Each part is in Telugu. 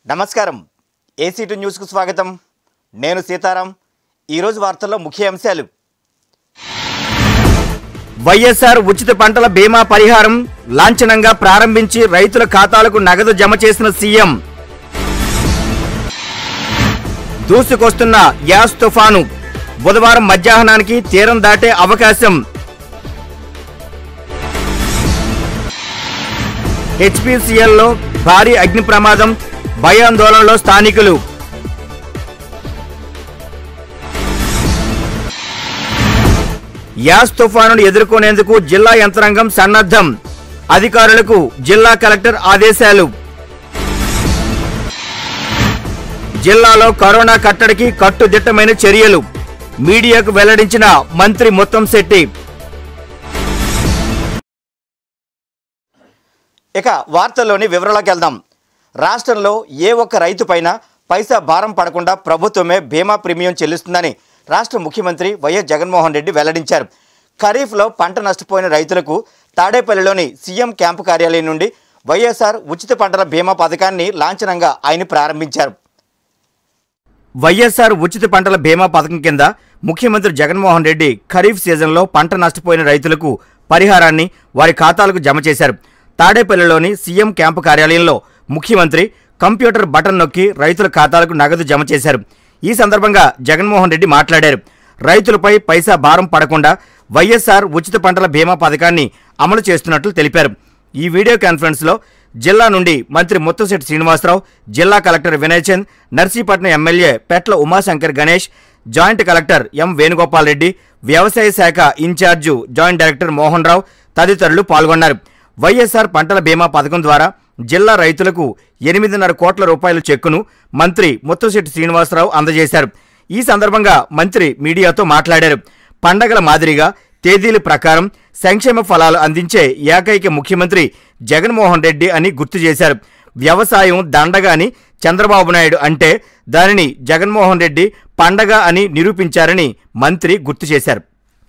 నమస్కారం ఏసీటీ న్యూస్కు స్వాగతం నేను సీతారాం ఈరోజు వార్తల్లో ముఖ్య అంశాలు వైఎస్ఆర్ ఉచిత పంటల బీమా పరిహారం లాంఛనంగా ప్రారంభించి రైతుల ఖాతాలకు నగదు జమ చేసిన సీఎం దూసుకొస్తున్న యాస్ తుఫాను బుధవారం మధ్యాహ్నానికి తీరం దాటే అవకాశం హెచ్పిసిఎల్లో భారీ అగ్ని ప్రమాదం భయాందోళనలో స్థానికులు యాస్ తుఫానును ఎదుర్కొనేందుకు జిల్లా యంత్రాంగం సన్నద్ధం అధికారులకు జిల్లా కలెక్టర్ ఆదేశాలు జిల్లాలో కరోనా కట్టడికి కట్టుదిట్టమైన చర్యలు మీడియాకు వెల్లడించిన మంత్రి ముత్తంశెట్టి ఇక వార్తల్లోని వివరాలకు వెళ్దాం రాష్ట్రంలో ఏ ఒక్క రైతు పైన పైసా భారం పడకుండా ప్రభుత్వమే బీమా ప్రీమియం చెల్లిస్తుందని రాష్ట్ర ముఖ్యమంత్రి వైఎస్ జగన్మోహన్ రెడ్డి వెల్లడించారు ఖరీఫ్లో పంట నష్టపోయిన రైతులకు తాడేపల్లిలోని సీఎం క్యాంపు కార్యాలయం నుండి వైఎస్ఆర్ ఉచిత పంటల బీమా పథకాన్ని లాంఛనంగా ఆయన ప్రారంభించారు వైఎస్ఆర్ ఉచిత పంటల బీమా పథకం కింద ముఖ్యమంత్రి జగన్మోహన్ రెడ్డి ఖరీఫ్ సీజన్లో పంట నష్టపోయిన రైతులకు పరిహారాన్ని వారి ఖాతాలకు జమ చేశారు తాడేపల్లిలోని సీఎం క్యాంపు కార్యాలయంలో ముఖ్యమంత్రి కంప్యూటర్ బటన్ నొక్కి రైతుల ఖాతాలకు నగదు జమ చేశారు ఈ సందర్భంగా జగన్మోహన్ రెడ్డి మాట్లాడారు రైతులపై పైసా భారం పడకుండా వైఎస్ఆర్ ఉచిత పంటల బీమా పథకాన్ని అమలు చేస్తున్నట్లు తెలిపారు ఈ వీడియో కాన్ఫరెన్స్లో జిల్లా నుండి మంత్రి ముత్తశెట్టి శ్రీనివాసరావు జిల్లా collector Vinay Chand Narsipatnam MLA Petla Umashankar Ganesh joint collector M Venugopal Reddy వ్యవసాయ శాఖ incharge joint director Mohan Rao తదితరులు పాల్గొన్నారు వైఎస్ఆర్ పంటల బీమా పథకం ద్వారా జిల్లా రైతులకు ఎనిమిదిన్నర కోట్ల రూపాయల చెక్కును మంత్రి ముత్తశెట్టి శ్రీనివాసరావు అందజేశారు ఈ సందర్భంగా మంత్రి మీడియాతో మాట్లాడారు పండగల మాదిరిగా తేదీల ప్రకారం సంక్షేమ ఫలాలు అందించే ఏకైక ముఖ్యమంత్రి జగన్మోహన్ రెడ్డి అని గుర్తు చేశారు వ్యవసాయం దండగ అని చంద్రబాబు నాయుడు అంటే దానిని జగన్మోహన్ రెడ్డి పండగ అని నిరూపించారని మంత్రి గుర్తు చేశారు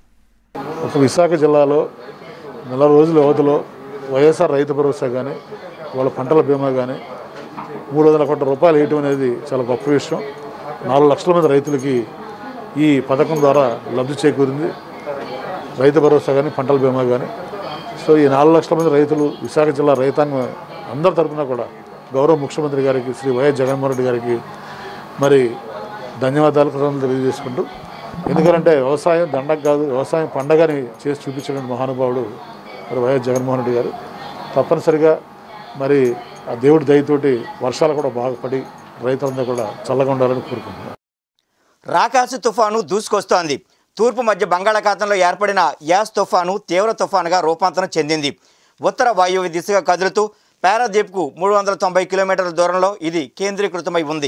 ఒక విశాఖ జిల్లాలో నెల రోజుల వ్యవధిలో వైఎస్ఆర్ రైతు భరోసా కానీ వాళ్ళ పంటల బీమా కానీ మూడు వందల కోట్ల రూపాయలు వేయటం అనేది చాలా గొప్ప విషయం నాలుగు లక్షల మంది రైతులకి ఈ పథకం ద్వారా లబ్ధి చేకూరింది రైతు భరోసా కానీ పంటల బీమా కానీ సో ఈ నాలుగు లక్షల మంది రైతులు విశాఖ జిల్లా రైతాంగం అందరి తరఫున కూడా గౌరవ ముఖ్యమంత్రి గారికి శ్రీ వైఎస్ జగన్మోహన్ రెడ్డి గారికి మరి ధన్యవాదాలు కృతజ్ఞతలు తెలియజేసుకుంటూ ఎందుకంటే వ్యవసాయం దండగ కాదు వ్యవసాయం పండగని చేసి చూపించిన మహానుభావుడు మరి వైఎస్ జగన్మోహన్ రెడ్డి గారు తప్పనిసరిగా మరి ఆ దేవుడి దయతోటి వర్షాలు కూడా బాగా పడి రైతులందరూ కూడా చల్లగా ఉండాలని కోరుకుంటున్నాను రాకాసి తుఫాను దూసుకొస్తోంది తూర్పు మధ్య బంగాళాఖాతంలో ఏర్పడిన యాస్ తుఫాను తీవ్ర తుఫానుగా రూపాంతరం చెందింది ఉత్తర వాయువ్య దిశగా కదులుతూ పారాదీప్కు మూడు వందల తొంభై కిలోమీటర్ల దూరంలో ఇది కేంద్రీకృతమై ఉంది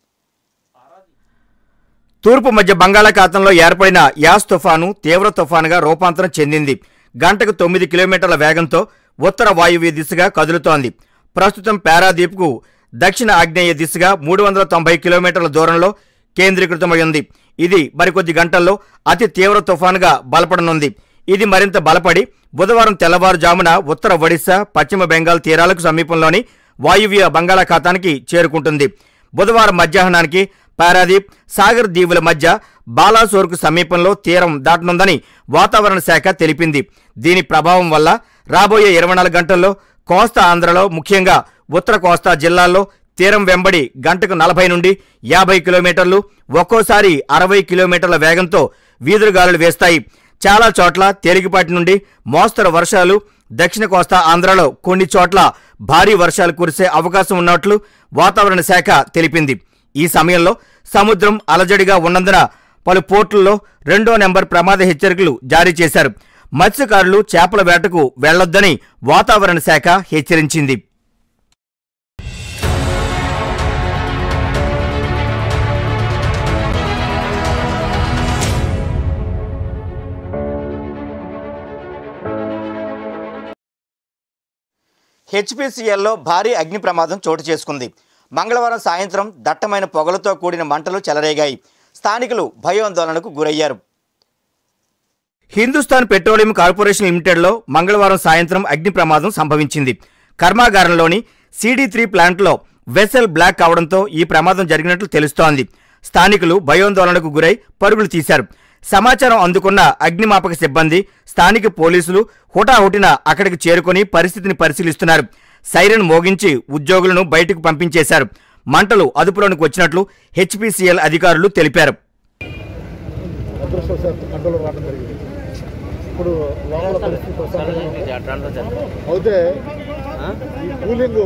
తూర్పు మధ్య బంగాళాఖాతంలో ఏర్పడిన యాస్ తుఫాను తీవ్ర తుఫానుగా రూపాంతరం చెందింది గంటకు తొమ్మిది కిలోమీటర్ల వేగంతో ఉత్తర వాయువ్య దిశగా కదులుతోంది ప్రస్తుతం పారాదీప్కు దక్షిణ ఆగ్నేయ దిశగా మూడు వందల తొంభై కిలోమీటర్ల దూరంలో కేంద్రీకృతమై ఉంది ఇది మరికొద్ది గంటల్లో అతి తీవ్ర తుఫానుగా బలపడనుంది ఇది మరింత బలపడి బుధవారం తెల్లవారుజామున ఉత్తర ఒడిశా పశ్చిమ బెంగాల్ తీరాలకు సమీపంలోని వాయువ్య బంగాళాఖాతానికి చేరుకుంటుంది బుధవారం మధ్యాహ్నానికి పారాదీప్ సాగర్ దీవుల మధ్య బాలాసోర్కు సమీపంలో తీరం దాటనుందని వాతావరణ శాఖ తెలిపింది దీని ప్రభావం వల్ల రాబోయే ఇరవై నాలుగు గంటల్లో కోస్తా ఆంధ్రలో ముఖ్యంగా ఉత్తర కోస్తా జిల్లాల్లో తీరం వెంబడి గంటకు నలభై నుండి యాభై కిలోమీటర్లు ఒక్కోసారి అరవై కిలోమీటర్ల వేగంతో వీధురుగాలులు వేస్తాయి చాలా చోట్ల తేలికపాటి నుండి మోస్తరు వర్షాలు దక్షిణ కోస్తా ఆంధ్రలో కొన్ని చోట్ల భారీ వర్షాలు కురిసే అవకాశం ఉన్నట్లు వాతావరణ శాఖ తెలిపింది ఈ సమయంలో సముద్రం అలజడిగా ఉన్నందున పలు పోర్టుల్లో రెండో నెంబర్ ప్రమాద హెచ్చరికలు జారీ చేశారు మత్స్యకారులు చేపల వేటకు వెళ్లొద్దని వాతావరణ శాఖ హెచ్చరించింది హెచ్పిసిఎల్లో భారీ అగ్ని ప్రమాదం చోటు చేసుకుంది మంగళవారం సాయంత్రం దట్టమైన పొగలతో కూడిన మంటలు చెలరేగాయి స్థానికులు భయాందోళనకు గురయ్యారు హిందుస్థాన్ పెట్రోలియం కార్పొరేషన్ లిమిటెడ్లో మంగళవారం సాయంత్రం అగ్ని ప్రమాదం సంభవించింది కర్మాగారంలోని సిడి త్రీ ప్లాంట్లో వెసల్ బ్లాక్ కావడంతో ఈ ప్రమాదం జరిగినట్లు తెలుస్తోంది స్థానికులు భయోందోళనకు గురై పరుగులు తీశారు సమాచారం అందుకున్న అగ్నిమాపక సిబ్బంది స్థానిక పోలీసులు హుటాహుటిన అక్కడికి చేరుకొని పరిస్థితిని పరిశీలిస్తున్నారు సైరన్ మోగించి ఉద్యోగులను బయటకు పంపించేశారు మంటలు అదుపులోనికి వచ్చినట్లు హెచ్పిసిఎల్ అధికారులు తెలిపారు అదృష్టవశాత్తు కంట్రోల్ రావడం జరిగింది ఇప్పుడు లోపల పరిస్థితి ప్రశాంతంగా ఉంది. అయితే ఈ కూలింగ్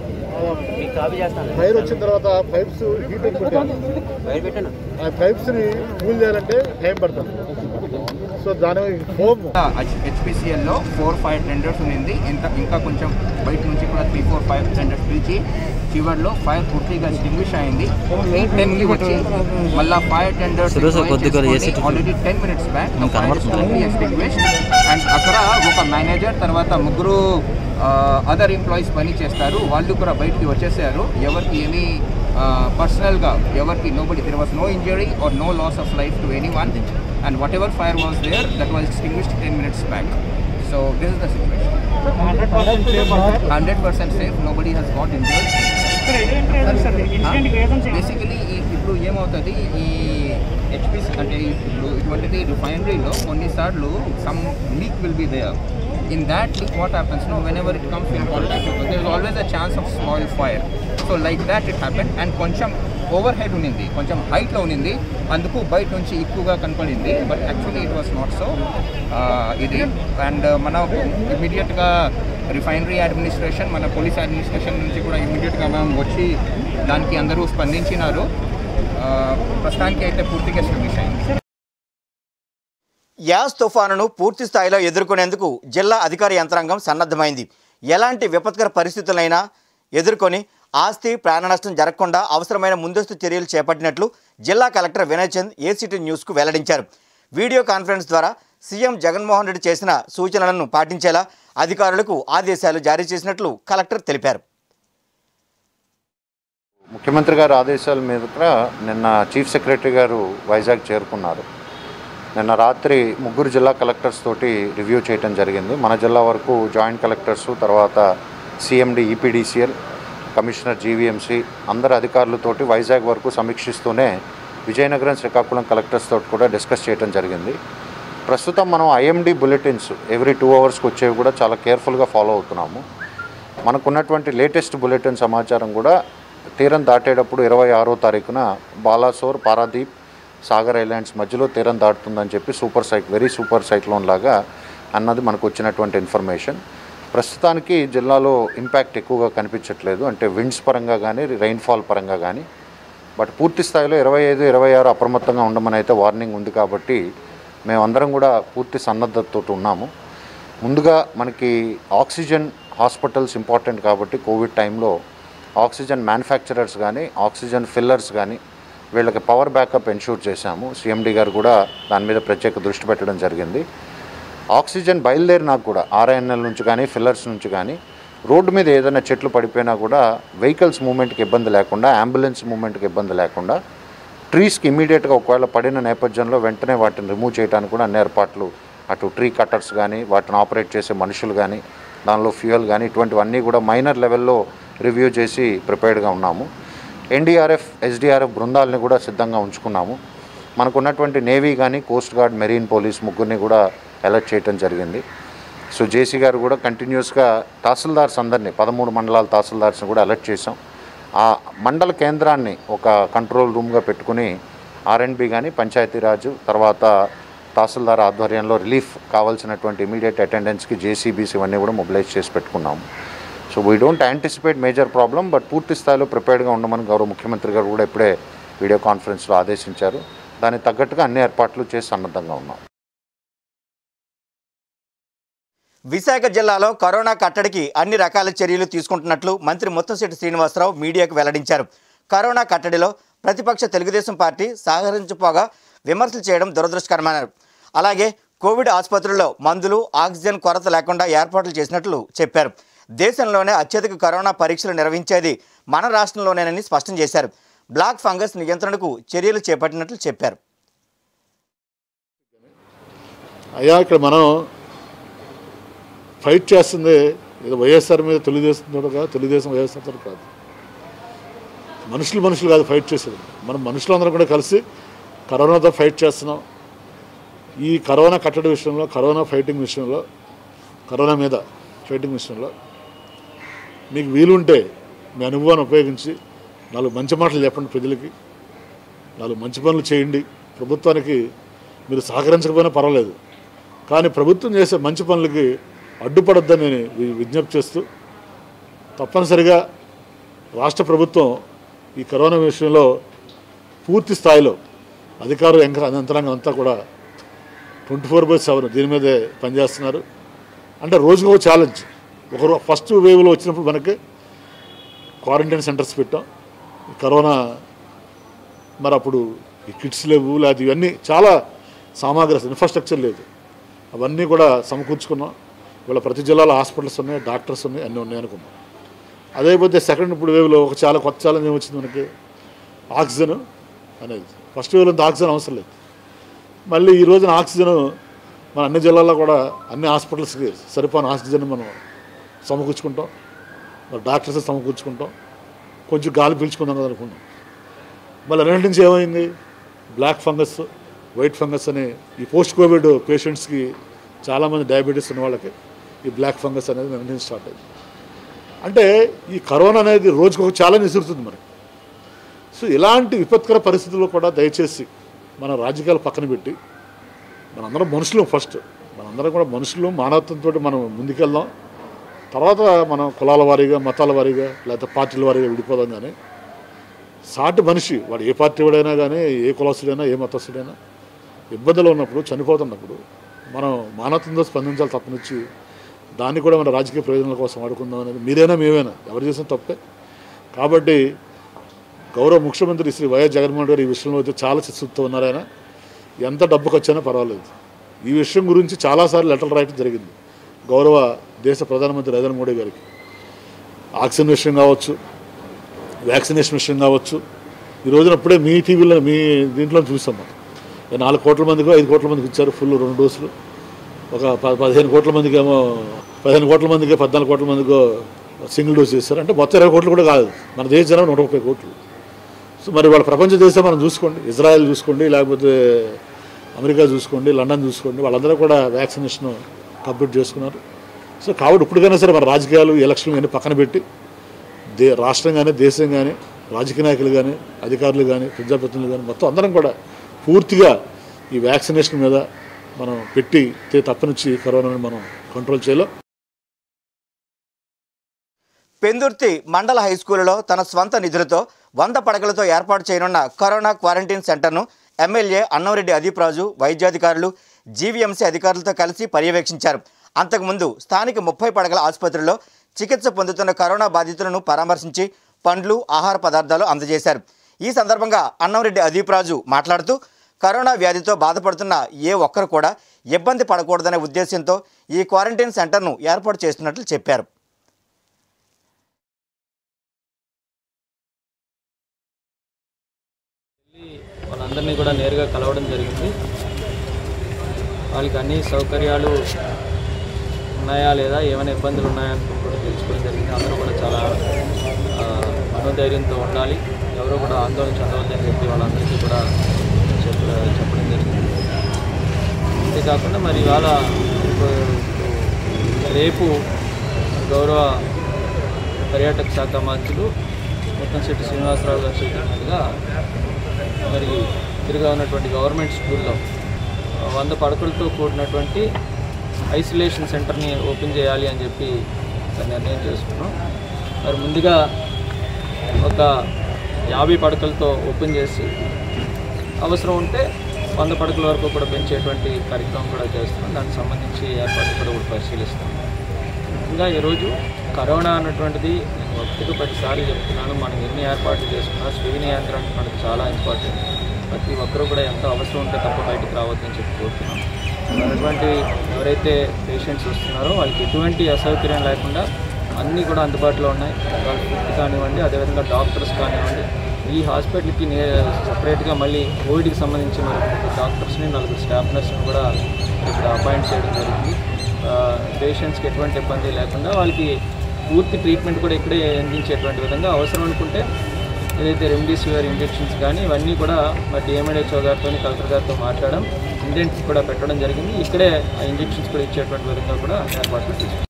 ఫైర్ వచ్చిన తర్వాత పైప్స్ హీట్ పెట్టాను ఆ పైప్స్ ని కూల్ చేయాలంటే టైం పడుతుంది సో దాని హోమ్ హెచ్పిసిఎల్లో ఫోర్ ఫైవ్ టెండర్స్ ఉంది ఇంత ఇంకా కొంచెం బయట నుంచి కూడా త్రీ ఫోర్ ఫైవ్ టెండర్స్ పిలిచి చివరిలో ఫైర్ పూర్తిగా ఎస్టింగ్విష్ అయింది ఎయిట్ టెన్కి వచ్చి మళ్ళీ five tenders already ten minutes back extinguish and అక్కడ ఒక మేనేజర్ తర్వాత ముగ్గురు అదర్ ఎంప్లాయీస్ పని చేస్తారు వాళ్ళు కూడా బయటికి వచ్చేసారు ఎవరికి ఏమీ పర్సనల్గా ఎవరికి nobody there was no injury or no loss of life to anyone and whatever fire was there that was extinguished ten minutes back so this is the situation hundred percent safe nobody has got injured basically ఇప్పుడు ఏమవుతుంది ఈ హెచ్పిసి అంటే ఇప్పుడు ఇటువంటిది రిఫైనరీలో కొన్నిసార్లు some leak will be there in that leak what happens know whenever it comes in contact there is always a chance of small fire so like that it happen and కొంచెం ఓవర్ హెడ్ ఉన్నింది కొంచెం హైట్లో ఉన్నింది అందుకు బయట నుంచి ఎక్కువగా కనపడింది but actually it was not so ఇది అండ్ మన ఇమీడియట్గా రిఫైనరీ అడ్మినిస్ట్రేషన్ మన పోలీస్ అడ్మినిస్ట్రేషన్ నుంచి కూడా ఇమీడియట్గా మనం వచ్చి దానికి అందరూ స్పందించినారు ఆ, ప్రస్తుతానికి అయితే పూర్తిగా స్టెబ్లిష్ అయింది యాస్ తుఫానును పూర్తి స్థాయిలో ఎదుర్కొనేందుకు జిల్లా అధికార యంత్రాంగం సన్నద్ధమైంది ఎలాంటి విపత్కర పరిస్థితులైనా ఎదుర్కొని ఆస్తి ప్రాణ నష్టం జరగకుండా అవసరమైన ముందస్తు చర్యలు చేపట్టినట్లు జిల్లా కలెక్టర్ వినయ్ చంద్ ఏసీటీ న్యూస్కు వెల్లడించారు వీడియో కాన్ఫరెన్స్ ద్వారా సీఎం జగన్మోహన్ రెడ్డి చేసిన సూచనలను పాటించేలా అధికారులకు ఆదేశాలు జారీ చేసినట్లు కలెక్టర్ తెలిపారు ముఖ్యమంత్రి గారి ఆదేశాల మీద నిన్న చీఫ్ సెక్రటరీ గారు వైజాగ్ చేరుకున్నారు నిన్న రాత్రి ముగ్గురు జిల్లా కలెక్టర్స్ తోటి రివ్యూ చేయడం జరిగింది మన జిల్లా వరకు జాయింట్ కలెక్టర్స్ తర్వాత సిఎండి ఈపీడీసీఎల్ కమిషనర్ జీవీఎంసీ అందరు అధికారులతోటి వైజాగ్ వరకు సమీక్షిస్తూనే విజయనగరం శ్రీకాకుళం కలెక్టర్స్ తోటి కూడా డిస్కస్ చేయడం జరిగింది ప్రస్తుతం మనం ఐఎండి బులెటిన్స్ ఎవ్రీ టూ అవర్స్కి వచ్చేవి కూడా చాలా కేర్ఫుల్గా ఫాలో అవుతున్నాము మనకున్నటువంటి లేటెస్ట్ బులెటిన్ సమాచారం కూడా తీరం దాటేటప్పుడు ఇరవై ఆరో తారీఖున బాలాసోర్ పారాదీప్ సాగర్ ఐలాండ్స్ మధ్యలో తీరం దాటుతుందని చెప్పి సూపర్ సైక్ వెరీ సూపర్ సైక్లోన్ లాగా అన్నది మనకు వచ్చినటువంటి ఇన్ఫర్మేషన్ ప్రస్తుతానికి జిల్లాలో ఇంపాక్ట్ ఎక్కువగా కనిపించట్లేదు అంటే విండ్స్ పరంగా కానీ రైన్ఫాల్ పరంగా కానీ బట్ పూర్తి స్థాయిలో ఇరవై ఐదు ఇరవై ఆరు అప్రమత్తంగా ఉండమని అయితే వార్నింగ్ ఉంది కాబట్టి మేమందరం కూడా పూర్తి సన్నద్ధతతో ఉన్నాము ముందుగా మనకి ఆక్సిజన్ హాస్పిటల్స్ ఇంపార్టెంట్ కాబట్టి కోవిడ్ టైంలో ఆక్సిజన్ మ్యానుఫ్యాక్చరర్స్ కానీ ఆక్సిజన్ ఫిల్లర్స్ కానీ వీళ్ళకి పవర్ బ్యాకప్ ఎన్షూర్ చేశాము సిఎండి గారు కూడా దాని మీద ప్రత్యేక దృష్టి పెట్టడం జరిగింది ఆక్సిజన్ బయలుదేరినాక కూడా ఆర్ఐఎన్ఎల్ నుంచి కానీ ఫిల్లర్స్ నుంచి కానీ రోడ్డు మీద ఏదైనా చెట్లు పడిపోయినా కూడా వెహికల్స్ మూమెంట్కి ఇబ్బంది లేకుండా అంబులెన్స్ మూమెంట్కి ఇబ్బంది లేకుండా ట్రీస్కి ఇమీడియట్గా ఒకవేళ పడిన నేపథ్యంలో వెంటనే వాటిని రిమూవ్ చేయడానికి కూడా అన్ని ఏర్పాట్లు అటు ట్రీ కట్టర్స్ కానీ వాటిని ఆపరేట్ చేసే మనుషులు కానీ దానిలో ఫ్యూయల్ కానీ ఇటువంటివన్నీ కూడా మైనర్ లెవెల్లో రివ్యూ చేసి ప్రిపేర్డ్గా ఉన్నాము ఎన్డీఆర్ఎఫ్ ఎస్డీఆర్ఎఫ్ బృందాలని కూడా సిద్ధంగా ఉంచుకున్నాము మనకున్నటువంటి నేవీ కానీ కోస్ట్ గార్డ్ మెరీన్ పోలీస్ ముగ్గురిని కూడా అలర్ట్ చేయడం జరిగింది సో జేసీ గారు కూడా కంటిన్యూస్గా తహసీల్దార్స్ అందరినీ పదమూడు మండలాల తహసీల్దార్స్ని కూడా అలర్ట్ చేశాం ఆ మండల కేంద్రాన్ని ఒక కంట్రోల్ రూమ్గా పెట్టుకుని ఆర్ఎండ్బి కానీ పంచాయతీరాజు తర్వాత తహసీల్దార్ ఆధ్వర్యంలో రిలీఫ్ కావాల్సినటువంటి ఇమీడియట్ అటెండెన్స్కి జేసీబీస్ ఇవన్నీ కూడా మొబిలైజ్ చేసి పెట్టుకున్నాము so we don't anticipate major problem but పూర్తి స్థాయిలో ప్రిపేర్డ్గా ఉండమని గౌరవ ముఖ్యమంత్రి గారు కూడా ఇప్పుడే వీడియో కాన్ఫరెన్స్లో ఆదేశించారు దానికి తగ్గట్టుగా అన్ని ఏర్పాట్లు చేసి సన్నద్ధంగా ఉన్నాం విశాఖ జిల్లాలో కరోనా కట్టడికి అన్ని రకాల చర్యలు తీసుకుంటున్నట్లు మంత్రి ముత్తంశెట్టి శ్రీనివాసరావు మీడియాకు వెల్లడించారు కరోనా కట్టడిలో ప్రతిపక్ష తెలుగుదేశం పార్టీ సహకరించపోగా విమర్శలు చేయడం దురదృష్టకరమన్నారు అలాగే కోవిడ్ ఆసుపత్రుల్లో మందులు ఆక్సిజన్ కొరత లేకుండా ఏర్పాట్లు చేసినట్లు చెప్పారు దేశంలోనే అత్యధిక కరోనా పరీక్షలు నిర్వహించేది మన రాష్ట్రంలోనేనని స్పష్టం చేశారు బ్లాక్ ఫంగస్ నియంత్రణకు చర్యలు చేపట్టినట్లు చెప్పారు అయ్యా ఇక్కడ మనం ఫైట్ చేస్తుంది ఇది వైఎస్ఆర్ మీద తెలుగుదేశం తోడు కాదు తెలుగుదేశం వైఎస్ఆర్ తోడు కాదు మనుషులు మనుషులు కాదు ఫైట్ చేసేది మనం మనుషులందరం కూడా కలిసి కరోనాతో ఫైట్ చేస్తున్నాం ఈ కరోనా కట్టడి విషయంలో కరోనా ఫైటింగ్ విషయంలో కరోనా మీద ఫైటింగ్ విషయంలో మీకు వీలుంటే మీ అనుభవాన్ని ఉపయోగించి నాలుగు మంచి మాటలు చెప్పండి ప్రజలకి నాలుగు మంచి పనులు చేయండి ప్రభుత్వానికి మీరు సహకరించకపోయినా పర్వాలేదు కానీ ప్రభుత్వం చేసే మంచి పనులకి అడ్డుపడొద్దని నేను వి- విజ్ఞప్తి చేస్తూ తప్పనిసరిగా రాష్ట్ర ప్రభుత్వం ఈ కరోనా విషయంలో పూర్తి స్థాయిలో అధికారులు యంత్ర యంత్రాంగం అంతా కూడా ట్వంటీ ఫోర్ బై సెవెన్ దీని మీదే పనిచేస్తున్నారు అంటే రోజుకు ఒక ఛాలెంజ్ ఒకరు ఫస్ట్ వేవ్లో వచ్చినప్పుడు మనకి క్వారంటైన్ సెంటర్స్ పెట్టాం ఈ కరోనా మరి అప్పుడు ఈ కిట్స్ లేవు లేదా ఇవన్నీ చాలా సామాగ్రి అసలు ఇన్ఫ్రాస్ట్రక్చర్ లేదు అవన్నీ కూడా సమకూర్చుకున్నాం ఇవాళ ప్రతి జిల్లాలో హాస్పిటల్స్ ఉన్నాయి డాక్టర్స్ ఉన్నాయి అన్నీ ఉన్నాయి అనుకున్నాం అదే పోతే సెకండ్ ఇప్పుడు వేవ్లో ఒక చాలా కొత్త ఛాలెంజ్ ఏమొచ్చింది మనకి ఆక్సిజన్ అనేది ఫస్ట్ వేవ్లో అంత ఆక్సిజన్ అవసరం లేదు మళ్ళీ ఈ రోజున ఆక్సిజన్ మన అన్ని జిల్లాల్లో కూడా అన్ని హాస్పిటల్స్కి సరిపోని ఆక్సిజన్ మనం సమకూర్చుకుంటాం మరి డాక్టర్స్ సమకూర్చుకుంటాం కొంచెం గాలి పీల్చుకుందాం కదా అనుకున్నాం మళ్ళీ రెండు నుంచి ఏమైంది బ్లాక్ ఫంగస్ వైట్ ఫంగస్ అనే ఈ పోస్ట్ కోవిడ్ పేషెంట్స్కి చాలామంది డయాబెటీస్ ఉన్న వాళ్ళకి ఈ బ్లాక్ ఫంగస్ అనేది రెండు నుంచి స్టార్ట్ అయింది అంటే ఈ కరోనా అనేది రోజుకు ఒక ఛాలెంజ్ విసురుతుంది మనకి సో ఇలాంటి విపత్కర పరిస్థితుల్లో కూడా దయచేసి మన రాజకీయాలు పక్కన పెట్టి మనందరం మనుషులు ఫస్ట్ మనందరం కూడా మనుషులు మానవత్వంతో మనం ముందుకెళ్దాం తర్వాత మనం కులాల వారీగా మతాల వారీగా లేకపోతే పార్టీల వారీగా విడిపోదాం కానీ సాటి మనిషి వాడు ఏ పార్టీ వాడైనా కానీ ఏ కులస్తుడైనా ఏ మతస్థుడైనా ఇబ్బందులు ఉన్నప్పుడు చనిపోతున్నప్పుడు మనం మానవత్వంతో స్పందించాలి తప్పనిచ్చి దాన్ని కూడా మన రాజకీయ ప్రయోజనాల కోసం వాడుకుందాం అనేది మీరైనా మేమైనా ఎవరు చేసిన తప్పే కాబట్టి గౌరవ ముఖ్యమంత్రి శ్రీ వైఎస్ జగన్మోహన్ గారు ఈ విషయంలో అయితే చాలా చిత్తుతో ఉన్నారు ఆయన ఎంత డబ్బు ఖర్చైనా పర్వాలేదు ఈ విషయం గురించి చాలాసార్లు లెటర్లు రాయడం జరిగింది గౌరవ దేశ ప్రధానమంత్రి నరేంద్ర మోడీ గారికి ఆక్సిజన్ విషయం కావచ్చు వ్యాక్సినేషన్ విషయం కావచ్చు ఈ రోజున అప్పుడే మీ టీవీలో మీ దీంట్లో చూసాం మనం ఈ నాలుగు కోట్ల మందికో ఐదు కోట్ల మందికి ఇచ్చారు ఫుల్ రెండు డోసులు ఒక ప- పదిహేను కోట్ల మందికి ఏమో పదిహేను కోట్ల మందికి పద్నాలుగు కోట్ల మందికో సింగిల్ డోస్ చేశారు అంటే మొత్తం ఇరవై కోట్లు కూడా కాదు మన దేశ జనం నూట ముప్పై కోట్లు సో మరి వాళ్ళ ప్రపంచ దేశం మనం చూసుకోండి ఇజ్రాయెల్ చూసుకోండి లేకపోతే అమెరికా చూసుకోండి లండన్ చూసుకోండి వాళ్ళందరూ కూడా వ్యాక్సినేషన్ కంప్లీట్ చేసుకున్నారు సో కాబట్టి ఇప్పటికైనా సరే మన రాజకీయాలు ఎలక్షన్లు అన్నీ పక్కన పెట్టి దే రాష్ట్రం కానీ దేశం కానీ రాజకీయ నాయకులు కానీ అధికారులు కానీ ప్రజాప్రతినిధులు కానీ మొత్తం అందరం కూడా పూర్తిగా ఈ వ్యాక్సినేషన్ మీద మనం పెట్టి తే- తప్పనిచ్చి కరోనాని మనం కంట్రోల్ చేయలేం పెందుర్తి మండల హై స్కూలులో తన స్వంత నిధులతో వంద పడకలతో ఏర్పాటు చేయనున్న కరోనా క్వారంటైన్ సెంటర్ను ఎమ్మెల్యే అన్నంరెడ్డి అదీప్ రాజు వైద్యాధికారులు జీవీఎంసీ అధికారులతో కలిసి పర్యవేక్షించారు అంతకుముందు స్థానిక ముప్పై పడకల ఆసుపత్రిలో చికిత్స పొందుతున్న కరోనా బాధితులను పరామర్శించి పండ్లు ఆహార పదార్థాలు అందజేశారు ఈ సందర్భంగా అన్నంరెడ్డి అదీప్ రాజు మాట్లాడుతూ కరోనా వ్యాధితో బాధపడుతున్న ఏ ఒక్కరు కూడా ఇబ్బంది పడకూడదనే ఉద్దేశంతో ఈ క్వారంటైన్ సెంటర్ను ఏర్పాటు చేస్తున్నట్లు చెప్పారు వాళ్ళందరినీ కూడా నేరుగా కలవడం జరిగింది వాళ్ళకి అన్ని సౌకర్యాలు ఉన్నాయా లేదా ఏమైనా ఇబ్బందులు ఉన్నాయా అని కూడా తెలుసుకోవడం జరిగింది అందరూ కూడా చాలా ఆ, మనోధైర్యంతో ఉండాలి ఎవరో కూడా ఆందోళన చెందవద్దని చెప్పి వాళ్ళందరికీ కూడా చెప్ప చెప్పడం జరిగింది అంతేకాకుండా మరి ఇవాళ ఇప్పుడు రేపు గౌరవ పర్యాటక శాఖ మంత్రులు ముత్తంశెట్టి శ్రీనివాసరావు గారు చెప్పినట్టుగా మరి తిరిగా ఉన్నటువంటి గవర్నమెంట్ స్కూల్లో ఆ, వంద పడకలతో కూడినటువంటి ఐసోలేషన్ సెంటర్ని ఓపెన్ చేయాలి అని చెప్పి ఒక నిర్ణయం చేసుకున్నాం మరి ముందుగా ఒక యాభై పడకలతో ఓపెన్ చేసి అవసరం ఉంటే వంద పడకల వరకు కూడా పెంచేటువంటి కార్యక్రమం కూడా చేస్తున్నాం దానికి సంబంధించి ఏర్పాట్లు కూడా కూడా పరిశీలిస్తాం ఇంకా ఈరోజు కరోనా అన్నటువంటిది నేను ఒకటికి పదిసార్లు చెప్తున్నాను మనం ఎన్ని ఏర్పాట్లు చేసుకున్నా స్వీయ నియంత్రణ మనకు చాలా ఇంపార్టెంట్ ప్రతి ఒక్కరూ కూడా ఎంత అవసరం ఉంటే తప్ప బయటకు రావద్దని చెప్పి కోరుతున్నాం మరి అటువంటి ఎవరైతే పేషెంట్స్ వస్తున్నారో వాళ్ళకి ఎటువంటి అసౌకర్యం లేకుండా అన్నీ కూడా అందుబాటులో ఉన్నాయి వాళ్ళ ఫుడ్ కానివ్వండి అదేవిధంగా డాక్టర్స్ కానివ్వండి ఈ హాస్పిటల్కి నే సపరేట్గా మళ్ళీ కోవిడ్కి సంబంధించి మరి ముగ్గురు డాక్టర్స్ని నలుగురు స్టాఫ్ నర్స్ని కూడా ఇక్కడ అపాయింట్ చేయడం జరిగింది పేషెంట్స్కి ఎటువంటి ఇబ్బంది లేకుండా వాళ్ళకి పూర్తి ట్రీట్మెంట్ కూడా ఇక్కడే అందించేటువంటి విధంగా అవసరం అనుకుంటే ఏదైతే రెమ్డెసివిర్ ఇంజెక్షన్స్ కానీ ఇవన్నీ కూడా మరి డిఎంఎడ్హెచ్ఓ గారితో కలెక్టర్ గారితో మాట్లాడడం ఇండెంట్స్ కూడా పెట్టడం జరిగింది ఇక్కడే ఆ ఇంజెక్షన్స్ కూడా ఇచ్చేటువంటి విధంగా కూడా ఏర్పాట్లు తీసుకున్నాం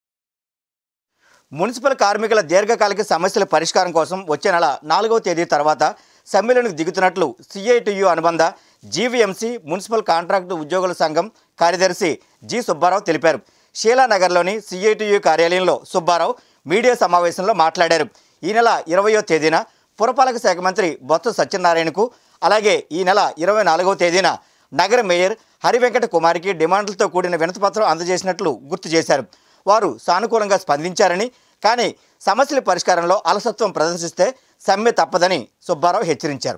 మున్సిపల్ కార్మికుల దీర్ఘకాలిక సమస్యల పరిష్కారం కోసం వచ్చే నెల నాలుగవ తేదీ తర్వాత సమ్మెలోనికి దిగుతున్నట్లు సిఐటియు అనుబంధ జీవీఎంసీ మున్సిపల్ కాంట్రాక్టు ఉద్యోగుల సంఘం కార్యదర్శి జి సుబ్బారావు తెలిపారు షీలానగర్లోని సిఐటియు కార్యాలయంలో సుబ్బారావు మీడియా సమావేశంలో మాట్లాడారు ఈ నెల ఇరవయో తేదీన పురపాలక శాఖ మంత్రి బొత్స సత్యనారాయణకు అలాగే ఈ నెల ఇరవై నాలుగవ తేదీన నగర మేయర్ హరివెంకట కుమార్కి డిమాండ్లతో కూడిన వినతిపత్రం అందజేసినట్లు గుర్తు చేశారు వారు సానుకూలంగా స్పందించారని కానీ సమస్యల పరిష్కారంలో అలసత్వం ప్రదర్శిస్తే సమ్మె తప్పదని సుబ్బారావు హెచ్చరించారు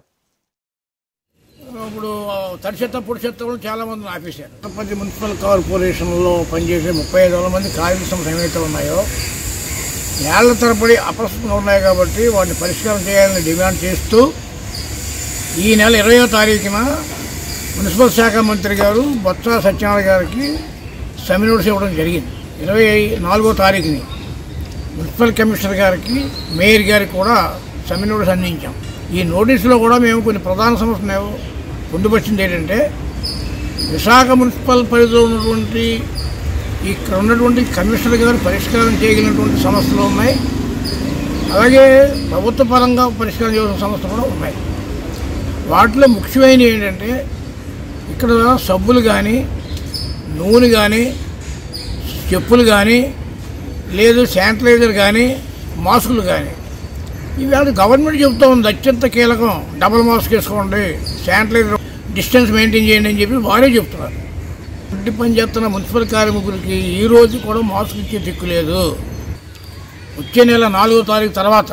ఇప్పుడు తడి చెత్త పొడి చెత్త కూడా చాలా మందిని ఆపేశారు తిరుపతి మున్సిపల్ కార్పొరేషన్లో పనిచేసే ముప్పై ఐదు వేల మంది కార్మిక సంస్థలు ఏవైతే ఉన్నాయో ఏళ్ల తరబడి అప్రస్తుతంగా ఉన్నాయి కాబట్టి వాటిని పరిష్కారం చేయాలని డిమాండ్ చేస్తూ ఈ నెల ఇరవయో తారీఖున మున్సిపల్ శాఖ మంత్రి గారు బొత్స సత్యనారాయణ గారికి సమ్మె నోటీస్ ఇవ్వడం జరిగింది ఇరవై నాలుగో తారీఖుని మున్సిపల్ కమిషనర్ గారికి మేయర్ గారికి కూడా సమ్మె నోటీస్ అందించాం ఈ నోటీసులో కూడా మేము కొన్ని ప్రధాన సమస్యలు పొందుపరిచింది ఏంటంటే విశాఖ మున్సిపల్ పరిధిలో ఉన్నటువంటి ఇక్కడ ఉన్నటువంటి కమిషనర్ గారు పరిష్కారం చేయగలిగినటువంటి సమస్యలు ఉన్నాయి అలాగే ప్రభుత్వ పరంగా పరిష్కారం చేయాల్సిన సమస్యలు కూడా ఉన్నాయి వాటిలో ముఖ్యమైనవి ఏంటంటే ఇక్కడ సబ్బులు కానీ నూనె కానీ చెప్పులు కానీ లేదు శానిటైజర్ కానీ మాస్కులు కానీ ఇవాళ గవర్నమెంట్ చెప్తా ఉంది అత్యంత కీలకం డబుల్ మాస్క్ వేసుకోండి శానిటైజర్ డిస్టెన్స్ మెయింటైన్ చేయండి అని చెప్పి వారే చెప్తున్నారు ఇంటి పని చేస్తున్న మున్సిపల్ కార్మికులకి ఈ రోజు కూడా మాస్క్ ఇచ్చే దిక్కు లేదు వచ్చే నెల నాలుగో తారీఖు తర్వాత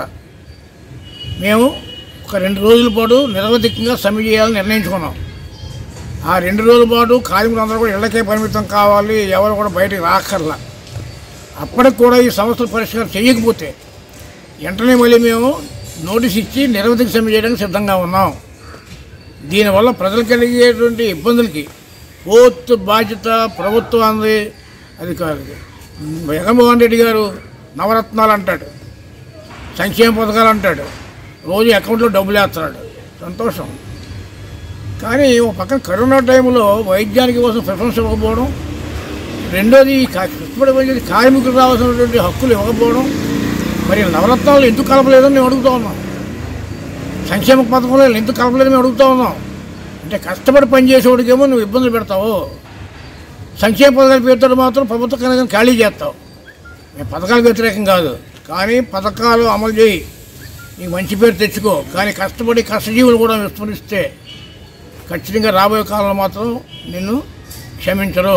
మేము ఒక రెండు రోజుల పాటు నిరవధికంగా సమ్మె చేయాలని నిర్ణయించుకున్నాం ఆ రెండు రోజుల పాటు కార్మికులందరూ కూడా ఇళ్లకే పరిమితం కావాలి ఎవరు కూడా బయటకు రాక్కర్లా అప్పటికి కూడా ఈ సమస్యల పరిష్కారం చేయకపోతే వెంటనే మళ్ళీ మేము నోటీస్ ఇచ్చి నిరవధిక సమ్మె చేయడానికి సిద్ధంగా ఉన్నాం దీనివల్ల ప్రజలకు కలిగేటువంటి ఇబ్బందులకి పూర్తి బాధ్యత ప్రభుత్వాన్ని అది కాదు జగన్మోహన్ రెడ్డి గారు నవరత్నాలు అంటాడు సంక్షేమ పథకాలు అంటాడు రోజు అకౌంట్లో డబ్బులు వేస్తున్నాడు సంతోషం కానీ ఒక పక్కన కరోనా టైంలో వైద్యానికి కోసం ప్రిఫరెన్స్ ఇవ్వకపోవడం రెండోది ఈ కా- కష్టపడి పనిచేసే కార్మికులు రావాల్సినటువంటి హక్కులు ఇవ్వకపోవడం మరి నవరత్నాలు ఎందుకు కలపలేదని మేము అడుగుతా ఉన్నాం సంక్షేమ పథకంలో ఎందుకు కలపలేదని మేము అడుగుతా ఉన్నాం అంటే కష్టపడి పనిచేసేవాడికేమో నువ్వు ఇబ్బందులు పెడతావు సంక్షేమ పథకాలు పేరుతో మాత్రం ప్రభుత్వ కనుక ఖాళీ చేస్తావు మేము పథకాలకు వ్యతిరేకం కాదు కానీ పథకాలు అమలు చేయి నీకు మంచి పేరు తెచ్చుకో కానీ కష్టపడి కష్టజీవులు కూడా విస్మరిస్తే ఖచ్చితంగా రాబోయే కాలంలో మాత్రం నిన్ను క్షమించరు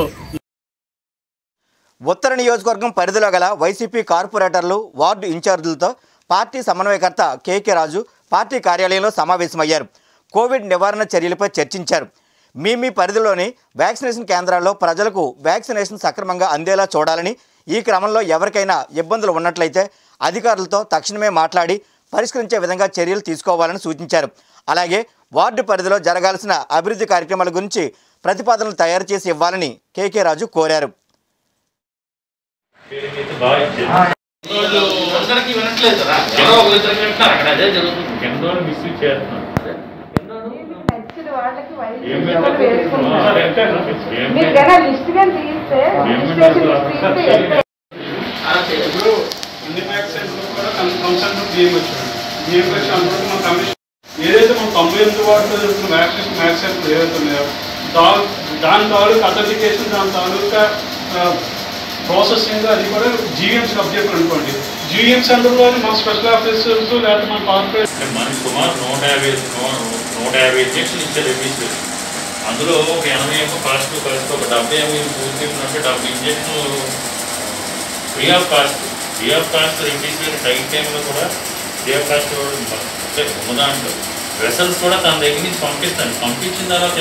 ఉత్తర నియోజకవర్గం పరిధిలో గల వైసీపీ కార్పొరేటర్లు వార్డు ఇన్ఛార్జీలతో పార్టీ సమన్వయకర్త కేకే రాజు పార్టీ కార్యాలయంలో సమావేశమయ్యారు కోవిడ్ నివారణ చర్యలపై చర్చించారు మీ మీ పరిధిలోని వ్యాక్సినేషన్ కేంద్రాల్లో ప్రజలకు వ్యాక్సినేషన్ సక్రమంగా అందేలా చూడాలని ఈ క్రమంలో ఎవరికైనా ఇబ్బందులు ఉన్నట్లయితే అధికారులతో తక్షణమే మాట్లాడి పరిష్కరించే విధంగా చర్యలు తీసుకోవాలని సూచించారు అలాగే వార్డు పరిధిలో జరగాల్సిన అభివృద్ధి కార్యక్రమాల గురించి ప్రతిపాదనలు తయారు చేసి ఇవ్వాలని కేకే రాజు కోరారు అందరికీ వినట్లేదు కదా ఎవరో ఒకరిద్దరికి వింటున్నారు అక్కడ అదే జరుగుతుంది కింద మిస్యూజ్ చేస్తున్నాడు నచ్చిన వాళ్ళకి వైద్య ఏం సేవలు పెట్టారు? వేసుకుంటారు. పెట్టారు. ఏం మీరు పెట్టారు? కనుక లిస్ట్ గా తీస్తే ఏం రిజిస్ట్రేషన్ పెట్టారు? లిస్ట్ తీస్తే ఎంత ఇప్పుడు అన్ని వ్యాక్సిన్స్లో కూడా కన్సల్ట్ బియ్యం వచ్చింది బియ్యం వచ్చి అందులో మన కమిషన్ ఏదైతే మనం తొంభై ఎనిమిది వాటిలో జరుగుతున్న వ్యాక్సిన్ వ్యాక్సిన్ ఏదైతే ఉన్నాయో దా దాని తాలూకు అథెంటికేషన్ దాని తాలూకా ప్రాసెసింగ్ అది కూడా జీఎంసీ అబ్జెక్ట్ అనుకోండి జీఎంసీ అందులో మన స్పెషల్ ఆఫీసర్స్ లేకపోతే మన కార్పొరేట్ అంటే మనకి సుమారు నూట యాభై నూ- నూట యాభై ఇంజక్షన్ ఇచ్చారు ఎంబీసీ అందులో ఒక ఎనభై ఏమో కాస్ట్ కలిసి ఒక డెబ్బై ఏమో పూర్తి అంటే డెబ్బై injection free of cost free of cost MBC time టైంలో కూడా ఫ్రీ ఆఫ్ కాస్ట్ అంటే ఉన్న దాంట్లో వెసల్స్ కూడా తన దగ్గర నుంచి పంపిస్తాను పంపించిన తర్వాత